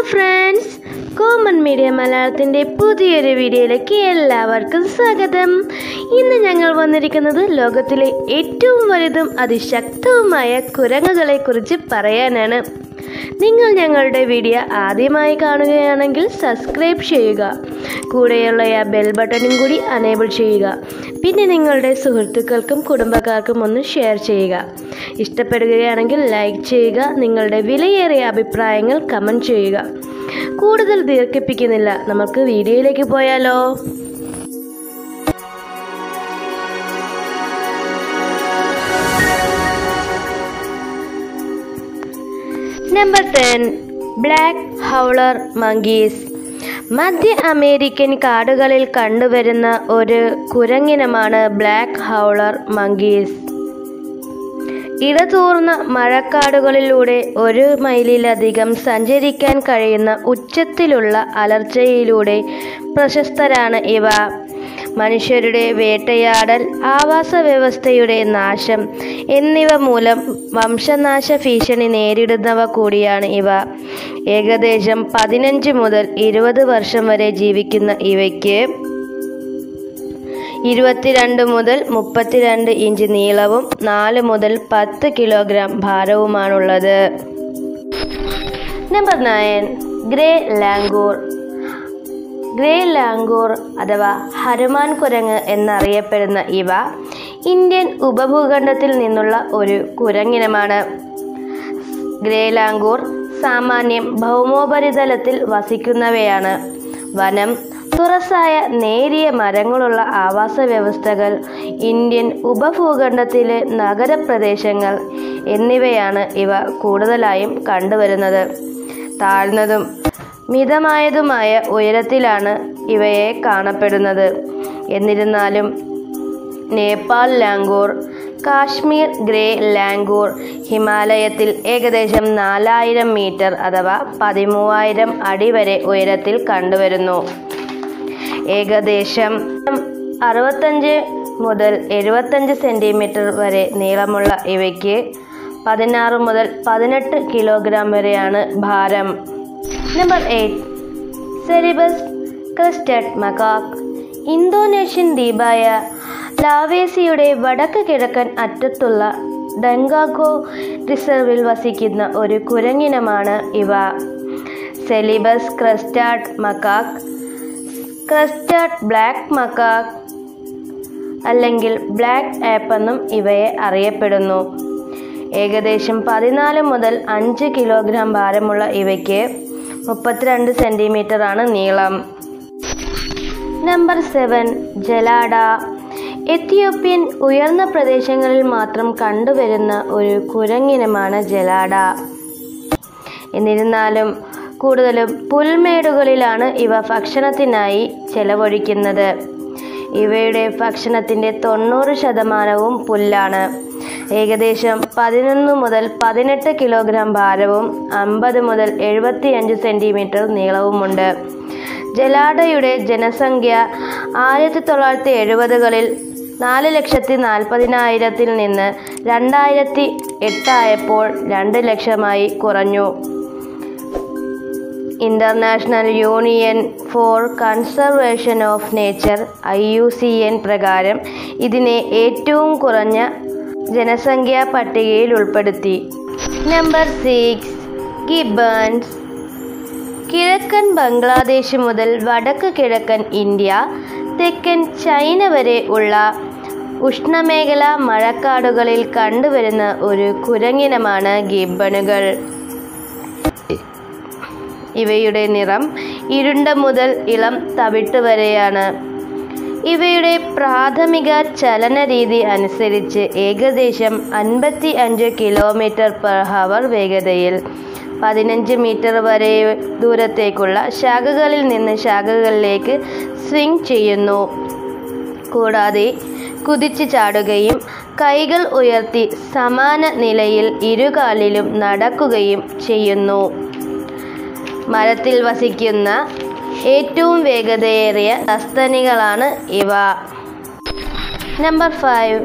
friends common media മലയാളത്തിൻ്റെ പുതിയൊരു വീഡിയോയിലേക്ക് എല്ലാവർക്കും സ്വാഗതം ഇന്ന് ഞങ്ങൾ വന്നിരിക്കുന്നത് ലോകത്തിലെ ഏറ്റവും വലുതും അതിശക്തവുമായ കുരങ്ങുകളെ കുറിച്ച് പറയാനാണ് നിങ്ങൾ ഞങ്ങളുടെ വീഡിയോ ആദ്യമായി കാണുകയാണെങ്കിൽ സബ്സ്ക്രൈബ് ചെയ്യുക കൂടെയുള്ള ആ ബെൽ ബട്ടണും കൂടി അനേബിൾ ചെയ്യുക പിന്നെ നിങ്ങളുടെ സുഹൃത്തുക്കൾക്കും കുടുംബക്കാർക്കും ഒന്ന് ഷെയർ ചെയ്യുക ഇഷ്ടപ്പെടുകയാണെങ്കിൽ ലൈക്ക് ചെയ്യുക നിങ്ങളുടെ വിലയേറിയ അഭിപ്രായങ്ങൾ കമൻറ്റ് ചെയ്യുക കൂടുതൽ ദീർഘിപ്പിക്കുന്നില്ല നമുക്ക് വീഡിയോയിലേക്ക് പോയാലോ number ten black howler monkeys മധ്യ അമേരിക്കൻ കാടുകളിൽ കണ്ടുവരുന്ന ഒരു കുരങ്ങിനമാണ് ബ്ലാക്ക് ഹൗളർ മങ്കീസ് ഇടതൂർന്ന മഴക്കാടുകളിലൂടെ ഒരു മൈലിലധികം സഞ്ചരിക്കാൻ കഴിയുന്ന ഉച്ചത്തിലുള്ള അലർച്ചയിലൂടെ പ്രശസ്തരാണ് ഇവ മനുഷ്യരുടെ വേട്ടയാടൽ ആവാസ വ്യവസ്ഥയുടെ നാശം എന്നിവ മൂലം വംശനാശ ഭീഷണി നേരിടുന്നവ കൂടിയാണ് ഇവ ഏകദേശം പതിനഞ്ച് മുതൽ ഇരുപത് വർഷം വരെ ജീവിക്കുന്ന ഇവയ്ക്ക് ഇരുപത്തിരണ്ട് മുതൽ മുപ്പത്തിരണ്ട് ഇഞ്ച് നീളവും നാല് മുതൽ പത്ത് കിലോഗ്രാം ഭാരവുമാണുള്ളത് number nine grey langur grey langur അഥവാ ഹനുമാൻ കുരങ്ങ് എന്നറിയപ്പെടുന്ന ഇവ ഇന്ത്യൻ ഉപഭൂഖണ്ഡത്തിൽ നിന്നുള്ള ഒരു കുരങ്ങിനമാണ് ഗ്രേ ലാംഗൂർ സാമാന്യം ഭൗമോപരിതലത്തിൽ വസിക്കുന്നവയാണ് വനം തുറസായ നേരിയ മരങ്ങളുള്ള ആവാസ വ്യവസ്ഥകൾ ഇന്ത്യൻ ഉപഭൂഖണ്ഡത്തിലെ നഗരപ്രദേശങ്ങൾ എന്നിവയാണ് ഇവ കൂടുതലായും കണ്ടുവരുന്നത് താഴ്ന്നതും മിതമായതുമായ ഉയരത്തിലാണ് ഇവയെ കാണപ്പെടുന്നത് എന്നിരുന്നാലും Nepal langur Kashmir grey langur ഹിമാലയത്തിൽ ഏകദേശം നാലായിരം മീറ്റർ അഥവാ പതിമൂവായിരം അടി വരെ ഉയരത്തിൽ കണ്ടുവരുന്നു ഏകദേശം അറുപത്തഞ്ച് മുതൽ എഴുപത്തഞ്ച് സെൻറ്റിമീറ്റർ വരെ നീളമുള്ള ഇവയ്ക്ക് പതിനാറ് മുതൽ പതിനെട്ട് കിലോഗ്രാം വരെയാണ് ഭാരം number eight Celebes crested macaque Indonesian ദ്വീപായ ലാവേസിയുടെ വടക്ക് കിഴക്കൻ അറ്റത്തുള്ള ഡെങ്കാഗോ റിസർവിൽ വസിക്കുന്ന ഒരു കുരങ്ങിനമാണ് ഇവ സെലിബസ് ക്രസ്റ്റാഡ് മക്കാക് ക്രസ്റ്റാഡ് ബ്ലാക്ക് മക്കാക് അല്ലെങ്കിൽ ബ്ലാക്ക് ആപ്പ് എന്നും ഇവയെ അറിയപ്പെടുന്നു ഏകദേശം പതിനാല് മുതൽ അഞ്ച് കിലോഗ്രാം ഭാരമുള്ള ഇവയ്ക്ക് മുപ്പത്തിരണ്ട് സെൻറ്റിമീറ്റർ ആണ് നീളം നമ്പർ സെവൻ ജലാഡ എത്തിയോപ്യൻ ഉയർന്ന പ്രദേശങ്ങളിൽ മാത്രം കണ്ടുവരുന്ന ഒരു കുരങ്ങിനമാണ് ജലാഡ എന്നിരുന്നാലും കൂടുതലും പുൽമേടുകളിലാണ് ഇവ ഭക്ഷണത്തിനായി ചെലവഴിക്കുന്നത് ഇവയുടെ ഭക്ഷണത്തിൻ്റെ തൊണ്ണൂറ് ശതമാനവും പുല്ലാണ് ഏകദേശം പതിനൊന്ന് മുതൽ പതിനെട്ട് കിലോഗ്രാം ഭാരവും അമ്പത് മുതൽ എഴുപത്തിയഞ്ച് സെൻറ്റിമീറ്റർ നീളവുമുണ്ട് ജലാഡയുടെ ജനസംഖ്യ ആയിരത്തി തൊള്ളായിരത്തി എഴുപതുകളിൽ നാല് ലക്ഷത്തി നാൽപ്പതിനായിരത്തിൽ നിന്ന് രണ്ടായിരത്തി എട്ടായപ്പോൾ രണ്ട് ലക്ഷമായി കുറഞ്ഞു International Union for Conservation of Nature I U C N പ്രകാരം ഇതിനെ ഏറ്റവും കുറഞ്ഞ ജനസംഖ്യാ പട്ടികയിൽ ഉൾപ്പെടുത്തി നമ്പർ സിക്സ് ഗിബൺസ് കിഴക്കൻ ബംഗ്ലാദേശ് മുതൽ വടക്ക് കിഴക്കൻ ഇന്ത്യ തെക്കൻ ചൈന വരെ ഉള്ള ഉഷ്ണമേഖല മഴക്കാടുകളിൽ കണ്ടുവരുന്ന ഒരു കുരങ്ങിനമാണ് ഗിബണുകൾ ഇവയുടെ നിറം ഇരുണ്ട മുതൽ ഇളം തവിട്ട് വരെയാണ് ഇവയുടെ പ്രാഥമിക ചലന രീതി അനുസരിച്ച് ഏകദേശം അൻപത്തി അഞ്ച് കിലോമീറ്റർ പെർ ഹവർ വേഗതയിൽ പതിനഞ്ച് മീറ്റർ വരെ ദൂരത്തേക്കുള്ള ശാഖകളിൽ നിന്ന് ശാഖകളിലേക്ക് സ്വിംഗ് ചെയ്യുന്നു കൂടാതെ കുതിച്ചു ചാടുകയും കൈകൾ ഉയർത്തി സമാന നിലയിൽ ഇരുകാലിലും നടക്കുകയും ചെയ്യുന്നു മരത്തിൽ വസിക്കുന്ന ഏറ്റവും വേഗതയേറിയ സസ്തനികളാണ് ഇവ നമ്പർ ഫൈവ്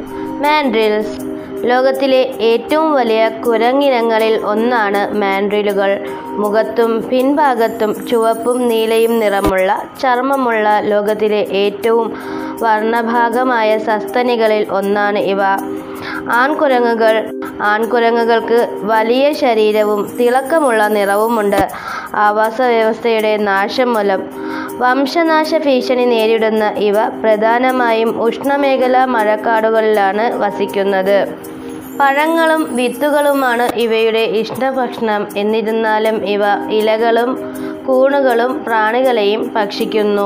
മാൻഡ്രിൽസ് ലോകത്തിലെ ഏറ്റവും വലിയ കുരങ്ങിനങ്ങളിൽ ഒന്നാണ് മാൻഡ്രിലുകൾ മുഖത്തും പിൻഭാഗത്തും ചുവപ്പും നീലയും നിറമുള്ള ചർമ്മമുള്ള ലോകത്തിലെ ഏറ്റവും വർണ്ണഭാഗമായ സസ്തനികളിൽ ഒന്നാണ് ഇവ ആൺകുരങ്ങുകൾ ആൺകുരങ്ങുകൾക്ക് വലിയ ശരീരവും തിളക്കമുള്ള നിറവുമുണ്ട് ആവാസ വ്യവസ്ഥയുടെ നാശം മൂലം വംശനാശ ഭീഷണി നേരിടുന്ന ഇവ പ്രധാനമായും ഉഷ്ണമേഖലാ മഴക്കാടുകളിലാണ് വസിക്കുന്നത് പഴങ്ങളും വിത്തുകളുമാണ് ഇവയുടെ ഇഷ്ടഭക്ഷണം എന്നിരുന്നാലും ഇവ ഇലകളും കൂണുകളും പ്രാണികളെയും ഭക്ഷിക്കുന്നു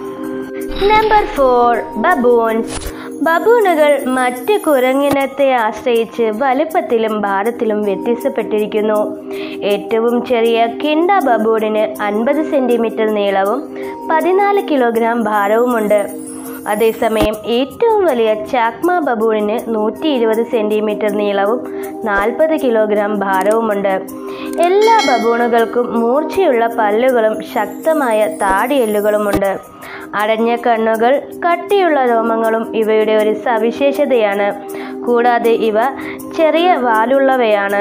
നമ്പർ ഫോർ ബബൂൺസ് ബബൂണുകൾ മറ്റ് കുരങ്ങിനത്തെ ആശ്രയിച്ച് വലുപ്പത്തിലും ഭാരത്തിലും വ്യത്യസ്തപ്പെട്ടിരിക്കുന്നു ഏറ്റവും ചെറിയ കിണ്ട ബബൂണിന് അൻപത് സെൻറ്റിമീറ്റർ നീളവും പതിനാല് കിലോഗ്രാം ഭാരവുമുണ്ട് അതേസമയം ഏറ്റവും വലിയ ചാക്മ ബബൂണിന് നൂറ്റി ഇരുപത് സെൻറ്റിമീറ്റർ നീളവും നാൽപ്പത് കിലോഗ്രാം ഭാരവുമുണ്ട് എല്ലാ ബബൂണുകൾക്കും മൂർച്ചയുള്ള പല്ലുകളും ശക്തമായ താടിയെല്ലുകളുമുണ്ട് അടഞ്ഞ കണ്ണുകൾ കട്ടിയുള്ള രോമങ്ങളും ഇവയുടെ ഒരു സവിശേഷതയാണ് കൂടാതെ ഇവ ചെറിയ വാലുള്ളവയാണ്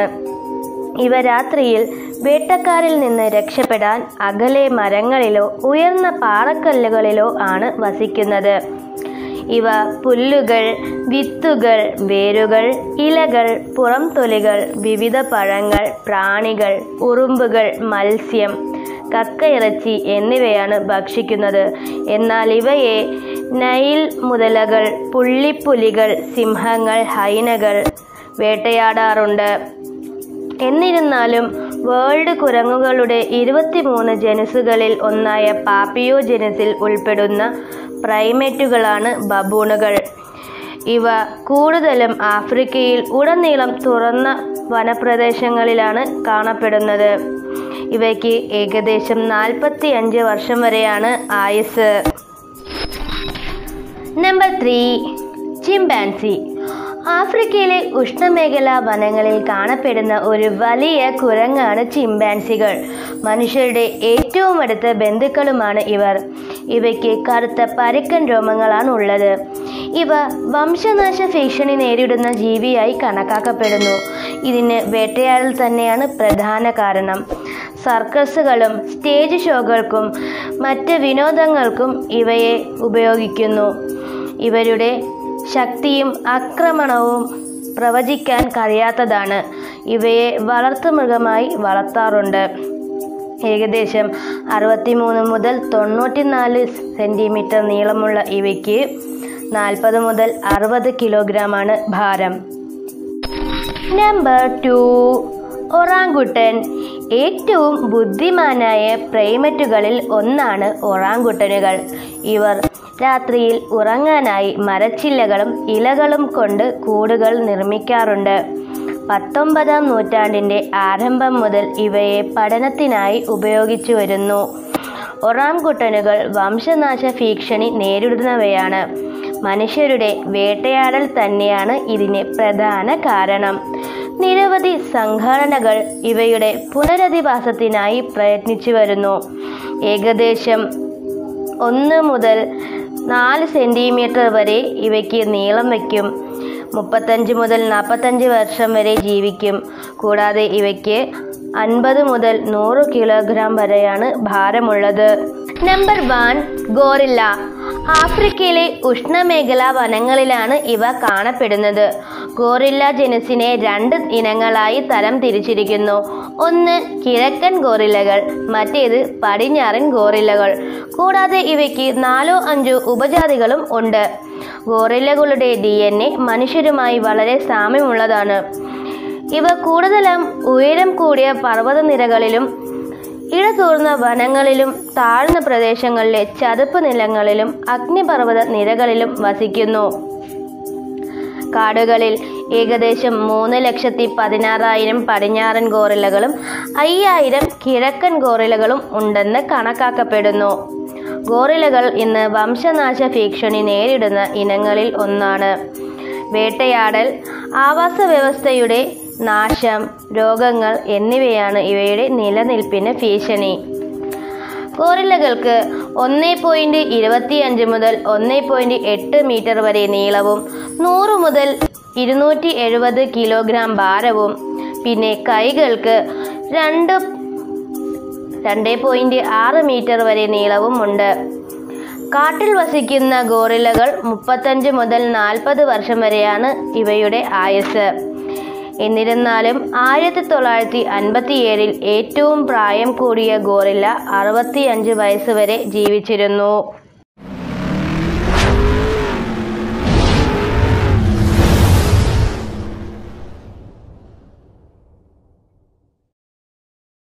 ഇവ രാത്രിയിൽ വേട്ടക്കാരിൽ നിന്ന് രക്ഷപ്പെടാൻ അകലെ മരങ്ങളിലോ ഉയർന്ന പാറക്കല്ലുകളിലോ ആണ് വസിക്കുന്നത് ഇവ പുല്ലുകൾ വിത്തുകൾ വേരുകൾ ഇലകൾ പുറംതൊലികൾ വിവിധ പഴങ്ങൾ പ്രാണികൾ ഉറുമ്പുകൾ മത്സ്യം കക്കയിറച്ചി എന്നിവയാണ് ഭക്ഷിക്കുന്നത് എന്നാൽ ഇവയെ നൈൽ മുതലകൾ പുള്ളിപ്പുലികൾ സിംഹങ്ങൾ ഹൈനകൾ വേട്ടയാടാറുണ്ട് എന്നിരുന്നാലും വേൾഡ് കുരങ്ങുകളുടെ ഇരുപത്തിമൂന്ന് ജനുസുകളിൽ ഒന്നായ പാപ്പിയോ ജനുസിൽ ഉൾപ്പെടുന്ന പ്രൈമേറ്റുകളാണ് ബബൂണുകൾ ഇവ കൂടുതലും ആഫ്രിക്കയിൽ ഉടനീളം തുറന്ന വനപ്രദേശങ്ങളിലാണ് കാണപ്പെടുന്നത് ഇവയ്ക്ക് ഏകദേശം നാൽപ്പത്തി അഞ്ച് വർഷം വരെയാണ് ആയുസ് നമ്പർ ത്രീ ചിമ്പാൻസി ആഫ്രിക്കയിലെ ഉഷ്ണമേഖലാ വനങ്ങളിൽ കാണപ്പെടുന്ന ഒരു വലിയ കുരങ്ങാണ് ചിമ്പാൻസികൾ മനുഷ്യരുടെ ഏറ്റവും അടുത്ത ബന്ധുക്കളുമാണ് ഇവർ ഇവയ്ക്ക് കറുത്ത പരുക്കൻ രോമങ്ങളാണ് ഉള്ളത് ഇവ വംശനാശ ഭീഷണി നേരിടുന്ന ജീവിയായി കണക്കാക്കപ്പെടുന്നു ഇതിന് വേട്ടയാടൽ തന്നെയാണ് പ്രധാന കാരണം സർക്കസുകളും സ്റ്റേജ് ഷോകൾക്കും മറ്റ് വിനോദങ്ങൾക്കും ഇവയെ ഉപയോഗിക്കുന്നു ഇവരുടെ ശക്തിയും ആക്രമണവും പ്രവചിക്കാൻ കഴിയാത്തതാണ് ഇവയെ വളർത്തുമൃഗമായി വളർത്താറുണ്ട് ഏകദേശം അറുപത്തിമൂന്ന് മുതൽ തൊണ്ണൂറ്റിനാല് സെൻറ്റിമീറ്റർ നീളമുള്ള ഇവയ്ക്ക് നാൽപ്പത് മുതൽ അറുപത് കിലോഗ്രാമാണ് ഭാരം നമ്പർ ടു ഒറാങ്കുട്ടൻ ഏറ്റവും ബുദ്ധിമാനായ പ്രൈമറ്റുകളിൽ ഒന്നാണ് ഒറാങ്കുട്ടനുകൾ ഇവർ രാത്രിയിൽ ഉറങ്ങാനായി മരച്ചില്ലകളും ഇലകളും കൊണ്ട് കൂടുകൾ നിർമ്മിക്കാറുണ്ട് പത്തൊമ്പതാം നൂറ്റാണ്ടിൻ്റെ ആരംഭം മുതൽ ഇവയെ പഠനത്തിനായി ഉപയോഗിച്ചു വരുന്നു ഒറാംകുട്ടനുകൾ വംശനാശ ഭീഷണി നേരിടുന്നവയാണ് മനുഷ്യരുടെ വേട്ടയാടൽ തന്നെയാണ് ഇതിന് പ്രധാന കാരണം നിരവധി സംഘടനകൾ ഇവയുടെ പുനരധിവാസത്തിനായി പ്രയത്നിച്ചു വരുന്നു ഏകദേശം ഒന്ന് മുതൽ നാല് സെൻറ്റിമീറ്റർ വരെ ഇവയ്ക്ക് നീളം വയ്ക്കും മുപ്പത്തഞ്ച് മുതൽ നാൽപ്പത്തഞ്ച് വർഷം വരെ ജീവിക്കും കൂടാതെ ഇവയ്ക്ക് അൻപത് മുതൽ നൂറ് കിലോഗ്രാം വരെയാണ് ഭാരമുള്ളത് നമ്പർ വൺ ഗോറില്ല ആഫ്രിക്കയിലെ ഉഷ്ണമേഖലാ വനങ്ങളിലാണ് ഇവ കാണപ്പെടുന്നത് ഗോറില്ല ജനുസിനെ രണ്ട് ഇനങ്ങളായി തരം തിരിച്ചിരിക്കുന്നു ഒന്ന് കിഴക്കൻ ഗോറില്ലകൾ മറ്റേത് പടിഞ്ഞാറൻ ഗോറില്ലകൾ കൂടാതെ ഇവയ്ക്ക് നാലോ അഞ്ചോ ഉപജാതികളും ഉണ്ട് ഗോറില്ലകളുടെ ഡി എൻ എ മനുഷ്യരുമായി വളരെ സാമ്യമുള്ളതാണ് ഇവ കൂടുതലും ഉയരം കൂടിയ പർവ്വതനിരകളിലും ഇടതൂർന്ന വനങ്ങളിലും താഴ്ന്ന പ്രദേശങ്ങളിലെ ചതുപ്പ് നിലങ്ങളിലും അഗ്നിപർവ്വത നിരകളിലും വസിക്കുന്നു കാടുകളിൽ ഏകദേശം മൂന്ന് ലക്ഷത്തി പതിനാറായിരം പടിഞ്ഞാറൻ ഗോറില്ലകളും അയ്യായിരം കിഴക്കൻ ഗോറില്ലകളും ഉണ്ടെന്ന് കണക്കാക്കപ്പെടുന്നു ഗോറില്ലകൾ ഇന്ന് വംശനാശ ഭീഷണി നേരിടുന്ന ഇനങ്ങളിൽ ഒന്നാണ് വേട്ടയാടൽ ആവാസ വ്യവസ്ഥയുടെ നാശം രോഗങ്ങൾ എന്നിവയാണ് ഇവയുടെ നിലനിൽപ്പിന് ഭീഷണി ഗോറില്ലകൾക്ക് ഒന്ന് പോയിന്റ് ഇരുപത്തിയഞ്ച് മുതൽ ഒന്ന് പോയിന്റ് എട്ട് മീറ്റർ വരെ നീളവും നൂറ് മുതൽ ഇരുന്നൂറ്റി എഴുപത് കിലോഗ്രാം ഭാരവും പിന്നെ കൈകൾക്ക് രണ്ട് രണ്ട് പോയിന്റ് ആറ് മീറ്റർ വരെ നീളവും ഉണ്ട് കാട്ടിൽ വസിക്കുന്ന ഗോറില്ലകൾ മുപ്പത്തഞ്ച് മുതൽ നാൽപ്പത് വർഷം വരെയാണ് ഇവയുടെ ആയുസ് എന്നിരുന്നാലും ആയിരത്തി തൊള്ളായിരത്തി അൻപത്തിയേഴിൽ ഏറ്റവും പ്രായം കൂടിയ ഗോറില്ല അറുപത്തിയഞ്ച് വയസ്സ് വരെ ജീവിച്ചിരുന്നു